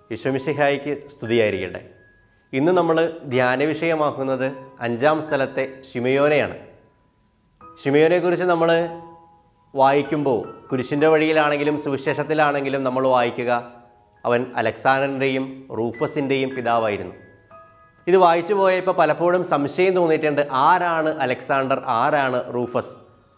വിശ്വമിശിഹായിക്ക് സ്തുതിയായിരിക്കട്ടെ ഇന്ന് നമ്മൾ ധ്യാന വിഷയമാക്കുന്നത് അഞ്ചാം സ്ഥലത്തെ ഷിമയോനെയാണ് ഷിമയോനെക്കുറിച്ച് നമ്മൾ വായിക്കുമ്പോൾ കുരിശിൻ്റെ വഴിയിലാണെങ്കിലും സുവിശേഷത്തിലാണെങ്കിലും നമ്മൾ വായിക്കുക അവൻ അലക്സാണ്ടറിൻ്റെയും റൂഫസിൻ്റെയും പിതാവായിരുന്നു ഇത് വായിച്ചു പോയപ്പോൾ പലപ്പോഴും സംശയം തോന്നിയിട്ടുണ്ട് ആരാണ് അലക്സാണ്ടർ ആരാണ് റൂഫസ്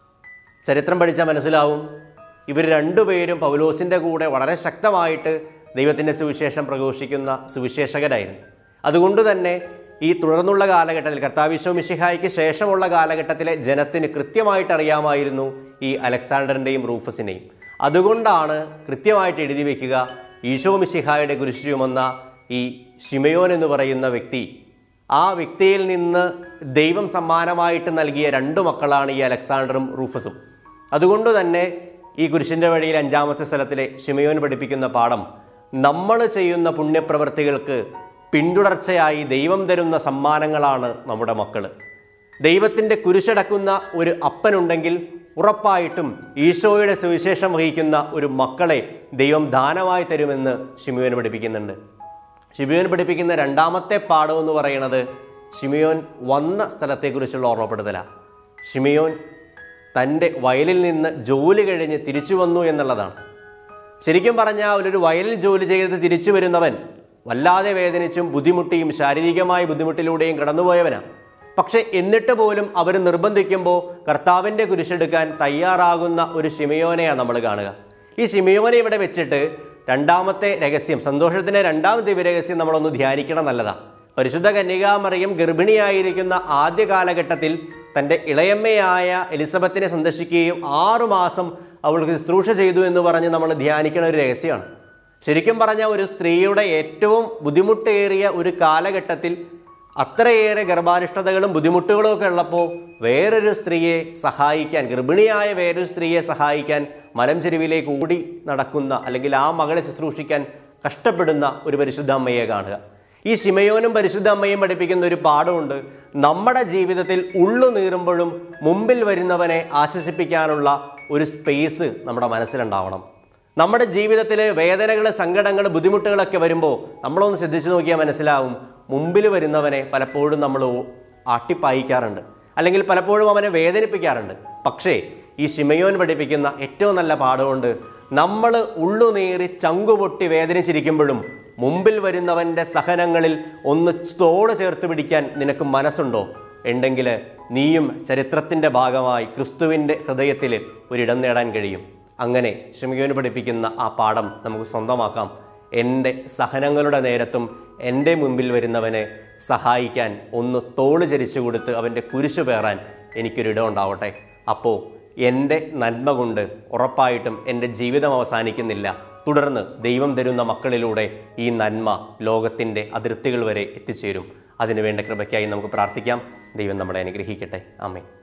ചരിത്രം പഠിച്ചാൽ മനസ്സിലാവും ഇവർ രണ്ടുപേരും പൗലോസിൻ്റെ കൂടെ വളരെ ശക്തമായിട്ട് ദൈവത്തിൻ്റെ സുവിശേഷം പ്രഘോഷിക്കുന്ന സുവിശേഷകരായിരുന്നു അതുകൊണ്ട് തന്നെ ഈ തുടർന്നുള്ള കാലഘട്ടത്തിൽ കർത്താവിശ്വ മിശിഹായ്ക്ക് ശേഷമുള്ള കാലഘട്ടത്തിലെ ജനത്തിന് കൃത്യമായിട്ട് അറിയാമായിരുന്നു ഈ അലക്സാണ്ടറിൻ്റെയും റൂഫസിനെയും അതുകൊണ്ടാണ് കൃത്യമായിട്ട് എഴുതി വയ്ക്കുക ഈശോ മിശിഹായുടെ കുരിശ് ചുമന്ന ഈ ഷിമയോൻ എന്ന് പറയുന്ന വ്യക്തി ആ വ്യക്തിയിൽ നിന്ന് ദൈവം സമ്മാനമായിട്ട് നൽകിയ രണ്ടു മക്കളാണ് ഈ അലക്സാണ്ടറും റൂഫസും അതുകൊണ്ട് തന്നെ ഈ കുരിശിൻ്റെ വഴിയിൽ അഞ്ചാമത്തെ സ്ഥലത്തിലെ ഷിമയോൻ പഠിപ്പിക്കുന്ന പാഠം നമ്മൾ ചെയ്യുന്ന പുണ്യപ്രവൃത്തികൾക്ക് പിന്തുടർച്ചയായി ദൈവം തരുന്ന സമ്മാനങ്ങളാണ് നമ്മുടെ മക്കൾ ദൈവത്തിൻ്റെ കുരിശടക്കുന്ന ഒരു അപ്പനുണ്ടെങ്കിൽ ഉറപ്പായിട്ടും ഈശോയുടെ സുവിശേഷം വഹിക്കുന്ന ഒരു മക്കളെ ദൈവം ദാനമായി തരുമെന്ന് ഷിമിയോൻ പഠിപ്പിക്കുന്നുണ്ട് ഷിമിയോൻ പഠിപ്പിക്കുന്ന രണ്ടാമത്തെ പാഠം എന്ന് പറയുന്നത് ഷിമിയോൻ വന്ന സ്ഥലത്തെക്കുറിച്ചുള്ള ഓർമ്മപ്പെടുത്തലാണ് ഷിമിയോൻ തൻ്റെ വയലിൽ നിന്ന് ജോലി കഴിഞ്ഞ് തിരിച്ചു വന്നു എന്നുള്ളതാണ് ശരിക്കും പറഞ്ഞാൽ ഒരു വയലിൽ ജോലി ചെയ്ത് തിരിച്ചു വരുന്നവൻ വല്ലാതെ വേദനിച്ചും ബുദ്ധിമുട്ടിയും ശാരീരികമായ ബുദ്ധിമുട്ടിലൂടെയും കടന്നുപോയവനാണ് പക്ഷെ എന്നിട്ട് പോലും അവർ നിർബന്ധിക്കുമ്പോൾ കർത്താവിൻ്റെ കുരിശെടുക്കാൻ തയ്യാറാകുന്ന ഒരു ഷിമയോനെയാണ് നമ്മൾ കാണുക ഈ ഷിമയോനെ ഇവിടെ വെച്ചിട്ട് രണ്ടാമത്തെ രഹസ്യം സന്തോഷത്തിൻ്റെ രണ്ടാം ദിവ്യരഹസ്യം നമ്മളൊന്ന് ധ്യാനിക്കണം നല്ലതാണ് പരിശുദ്ധ കന്യകാമറിയം ഗർഭിണിയായിരിക്കുന്ന ആദ്യ കാലഘട്ടത്തിൽ തൻ്റെ ഇളയമ്മയായ എലിസബത്തിനെ സന്ദർശിക്കുകയും ആറുമാസം അവൾക്ക് ശുശ്രൂഷ ചെയ്തു എന്ന് പറഞ്ഞ് നമ്മൾ ധ്യാനിക്കുന്ന ഒരു രഹസ്യമാണ് ശരിക്കും പറഞ്ഞാൽ ഒരു സ്ത്രീയുടെ ഏറ്റവും ബുദ്ധിമുട്ടേറിയ ഒരു കാലഘട്ടത്തിൽ അത്രയേറെ ഗർഭാരിഷ്ടതകളും ബുദ്ധിമുട്ടുകളും ഒക്കെ ഉള്ളപ്പോൾ വേറൊരു സ്ത്രീയെ സഹായിക്കാൻ ഗർഭിണിയായ വേറൊരു സ്ത്രീയെ സഹായിക്കാൻ മലംചെരുവിലേക്ക് ഓടി നടക്കുന്ന അല്ലെങ്കിൽ ആ മകളെ ശുശ്രൂഷിക്കാൻ കഷ്ടപ്പെടുന്ന ഒരു പരിശുദ്ധ അമ്മയെ കാണുക ഈ ശിമയോനും പരിശുദ്ധ അമ്മയും പഠിപ്പിക്കുന്ന ഒരു പാഠമുണ്ട് നമ്മുടെ ജീവിതത്തിൽ ഉള്ളു നീറുമ്പോഴും മുമ്പിൽ വരുന്നവനെ ആശ്വസിപ്പിക്കാനുള്ള ഒരു സ്പേസ് നമ്മുടെ മനസ്സിലുണ്ടാവണം നമ്മുടെ ജീവിതത്തിൽ വേദനകൾ സങ്കടങ്ങൾ ബുദ്ധിമുട്ടുകളൊക്കെ വരുമ്പോൾ നമ്മളൊന്ന് ശ്രദ്ധിച്ചു നോക്കിയാൽ മനസ്സിലാവും മുമ്പിൽ വരുന്നവനെ പലപ്പോഴും നമ്മൾ ആട്ടിപ്പായിക്കാറുണ്ട് അല്ലെങ്കിൽ പലപ്പോഴും അവനെ വേദനിപ്പിക്കാറുണ്ട് പക്ഷേ ഈ ശിമയോൻ പഠിപ്പിക്കുന്ന ഏറ്റവും നല്ല പാഠമുണ്ട് നമ്മൾ ഉള്ളുനീറി ചങ്കുപൊട്ടി വേദനിച്ചിരിക്കുമ്പോഴും മുമ്പിൽ വരുന്നവൻ്റെ സഹനങ്ങളിൽ ഒന്ന് തോട് ചേർത്ത് പിടിക്കാൻ നിനക്ക് മനസ്സുണ്ടോ ഉണ്ടെങ്കിൽ നീയും ചരിത്രത്തിൻ്റെ ഭാഗമായി ക്രിസ്തുവിൻ്റെ ഹൃദയത്തിൽ ഒരിടം നേടാൻ കഴിയും അങ്ങനെ ഷമിയോന് പഠിപ്പിക്കുന്ന ആ പാഠം നമുക്ക് സ്വന്തമാക്കാം എൻ്റെ സഹനങ്ങളുടെ നേരത്തും എൻ്റെ മുമ്പിൽ വരുന്നവനെ സഹായിക്കാൻ ഒന്ന് തോള് ചരിച്ചു കൊടുത്ത് അവൻ്റെ കുരിശു പേറാൻ എനിക്കൊരിടം ഉണ്ടാവട്ടെ അപ്പോൾ എൻ്റെ നന്മ കൊണ്ട് ഉറപ്പായിട്ടും എൻ്റെ ജീവിതം അവസാനിക്കുന്നില്ല തുടർന്ന് ദൈവം തരുന്ന മക്കളിലൂടെ ഈ നന്മ ലോകത്തിൻ്റെ അതിർത്തികൾ വരെ എത്തിച്ചേരും അതിനുവേണ്ട കൃപയ്ക്കായി നമുക്ക് പ്രാർത്ഥിക്കാം ദൈവം നമ്മളെ അനുഗ്രഹിക്കട്ടെ ആമേ